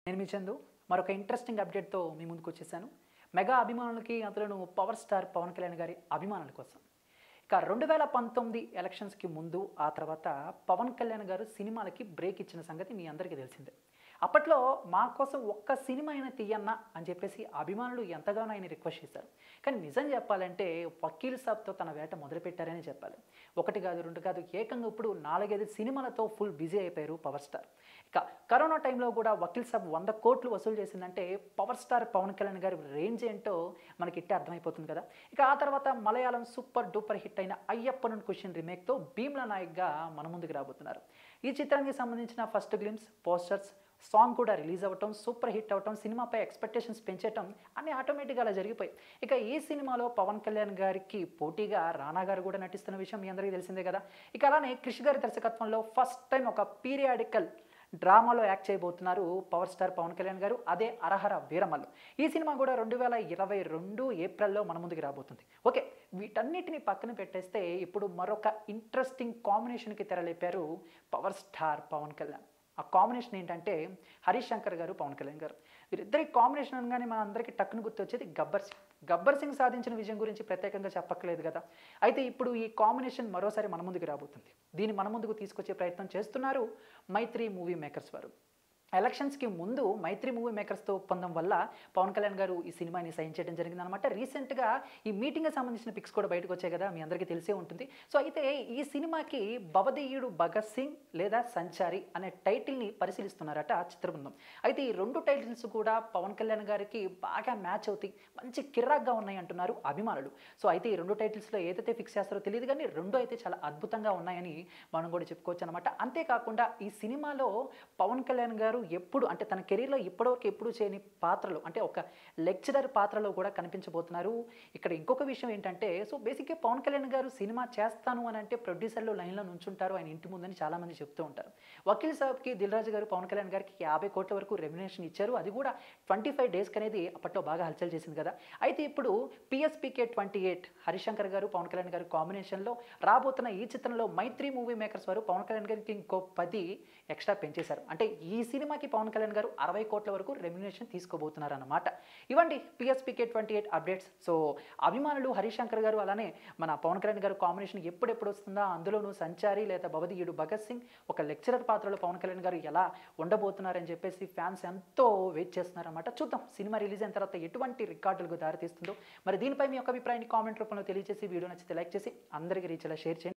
నేను మీ చందు మరొక ఇంట్రెస్టింగ్ అప్డేట్తో మీ ముందుకు వచ్చేసాను మెగా అభిమానులకి అందులోనూ పవర్ స్టార్ పవన్ కళ్యాణ్ గారి అభిమానుల కోసం ఇక రెండు వేల పంతొమ్మిది ఎలక్షన్స్కి ముందు ఆ తర్వాత పవన్ కళ్యాణ్ గారు సినిమాలకి బ్రేక్ ఇచ్చిన సంగతి మీ అందరికీ తెలిసిందే అప్పట్లో మా కోసం ఒక్క సినిమా అయినా తీయన్నా అని చెప్పేసి అభిమానులు ఎంతగానో ఆయన రిక్వెస్ట్ చేశారు కానీ నిజం చెప్పాలంటే వకీల్ సాబ్తో తన వేట మొదలుపెట్టారని చెప్పాలి ఒకటి కాదు రెండు కాదు ఏకంగా ఇప్పుడు నాలుగైదు సినిమాలతో ఫుల్ బిజీ అయిపోయారు పవర్ స్టార్ ఇక కరోనా టైంలో కూడా వకీల్ సాబ్ వంద కోట్లు వసూలు చేసిందంటే పవర్ స్టార్ పవన్ కళ్యాణ్ గారి రేంజ్ ఏంటో మనకి ఇట్టే అర్థమైపోతుంది కదా ఇక ఆ తర్వాత మలయాళం సూపర్ డూపర్ హిట్ అయిన అయ్యప్పన్ క్వశ్చన్ రిమేక్తో భీమ్లా నాయక్గా మన ముందుకు రాబోతున్నారు ఈ చిత్రానికి సంబంధించిన ఫస్ట్ గ్లిమ్స్ పోస్టర్స్ సాంగ్ కూడా రిలీజ్ అవ్వటం సూపర్ హిట్ అవ్వటం సినిమాపై ఎక్స్పెక్టేషన్స్ పెంచటం అన్నీ ఆటోమేటిక్గా అలా జరిగిపోయి ఇక ఈ సినిమాలో పవన్ కళ్యాణ్ గారికి పోటీగా రానా గారు కూడా నటిస్తున్న విషయం మీ అందరికీ తెలిసిందే కదా ఇక అలానే క్రిష్ గారి దర్శకత్వంలో ఫస్ట్ టైం ఒక పీరియాడికల్ డ్రామాలో యాక్ట్ చేయబోతున్నారు పవర్ స్టార్ పవన్ కళ్యాణ్ గారు అదే అరహర వీరమల్లు ఈ సినిమా కూడా రెండు వేల ఇరవై రెండు ఏప్రిల్లో మన ముందుకు రాబోతుంది ఓకే వీటన్నిటిని పక్కన పెట్టేస్తే ఇప్పుడు మరొక ఇంట్రెస్టింగ్ కాంబినేషన్కి తెరలేపారు పవర్ స్టార్ పవన్ కళ్యాణ్ ఆ కాంబినేషన్ ఏంటంటే హరీష్ శంకర్ గారు పవన్ కళ్యాణ్ గారు వీరిద్దరి కాంబినేషన్ అనగానే మన అందరికీ టక్కును గుర్తొచ్చేది గబ్బర్ సింగ్ గబ్బర్ సింగ్ సాధించిన విజయం గురించి ప్రత్యేకంగా చెప్పక్కలేదు కదా అయితే ఇప్పుడు ఈ కాంబినేషన్ మరోసారి మన ముందుకు రాబోతుంది దీన్ని మన ముందుకు తీసుకొచ్చే ప్రయత్నం చేస్తున్నారు మైత్రి మూవీ మేకర్స్ వారు ఎలక్షన్స్కి ముందు మైత్రి మూవీ మేకర్స్తో ఒప్పందం వల్ల పవన్ కళ్యాణ్ గారు ఈ సినిమాని సైన్ చేయడం జరిగిందనమాట రీసెంట్గా ఈ మీటింగ్కి సంబంధించిన పిక్స్ కూడా బయటకు వచ్చాయి కదా మీ అందరికీ తెలిసే ఉంటుంది సో అయితే ఈ సినిమాకి భవదీయుడు భగత్ సింగ్ లేదా సంచారి అనే టైటిల్ని పరిశీలిస్తున్నారట ఆ చిత్రబృందం అయితే ఈ రెండు టైటిల్స్ కూడా పవన్ కళ్యాణ్ గారికి బాగా మ్యాచ్ అవుతాయి మంచి కిర్రాక్గా ఉన్నాయి అంటున్నారు అభిమానులు సో అయితే ఈ రెండు టైటిల్స్లో ఏదైతే ఫిక్స్ చేస్తారో తెలియదు కానీ రెండు అయితే చాలా అద్భుతంగా ఉన్నాయని మనం కూడా చెప్పుకోవచ్చు అనమాట అంతేకాకుండా ఈ సినిమాలో పవన్ కళ్యాణ్ గారు ఎప్పుడు అంటే తన కెరీర్లో ఇప్పటివరకు ఎప్పుడు చేయని పాత్రలు అంటే ఒక లెక్చరర్ పాత్రలో కూడా కనిపించబోతున్నారు ఇక్కడ ఇంకొక విషయం ఏంటంటే సో బేసిక్గా పవన్ కళ్యాణ్ గారు సినిమా చేస్తాను అని అంటే ప్రొడ్యూసర్లు లైన్లో నుంచుంటారు ఆయన ఇంటి ముందని చాలామంది చెప్తూ ఉంటారు వకీల్ సాబ్కి దిల్ రాజు గారు పవన్ కళ్యాణ్ గారికి యాభై కోట్ల వరకు రెమ్యునేషన్ ఇచ్చారు అది కూడా ట్వంటీ ఫైవ్ డేస్కి అనేది అప్పట్లో బాగా హల్చల్ చేసింది కదా అయితే ఇప్పుడు పిఎస్పీకే ట్వంటీ ఎయిట్ హరిశంకర్ గారు పవన్ కళ్యాణ్ గారు కాంబినేషన్లో రాబోతున్న ఈ చిత్రంలో మైత్రి మూవీ మేకర్స్ వారు పవన్ కళ్యాణ్ గారికి ఇంకో పది ఎక్స్ట్రా పెంచేశారు అంటే ఈ సినిమాకి పవన్ కళ్యాణ్ గారు అరవై కోట్ల వరకు రెమ్యునేషన్ తీసుకోబోతున్నారు అన్నమాట ఇవ్వండి PSPK twenty eight updates so అభిమానులు హరిశంకర్ గారు అలానే మన పవన్ కళ్యాణ్ గారు కాంబినేషన్ ఎప్పుడెప్పుడు వస్తుందా అందులోనూ సంచారి లేదా భవదీయుడు భగత్ సింగ్ ఒక లెక్చరర్ పాత్రలో పవన్ కళ్యాణ్ గారు ఎలా ఉండబోతున్నారని చెప్పేసి ఫ్యాన్స్ ఎంతో వెయిట్ చేస్తున్నారన్నమాట చూద్దాం సినిమా రిలీజ్ అయిన తర్వాత ఎటువంటి రికార్డులకు దారితీస్తుందో మరి దీనిపై మీ యొక్క అభిప్రాయాన్ని కామెంట్ రూపంలో తెలియజేసి వీడియో నచ్చితే లైక్ చేసి అందరికీ రీచ్ అలా షేర్ చేయండి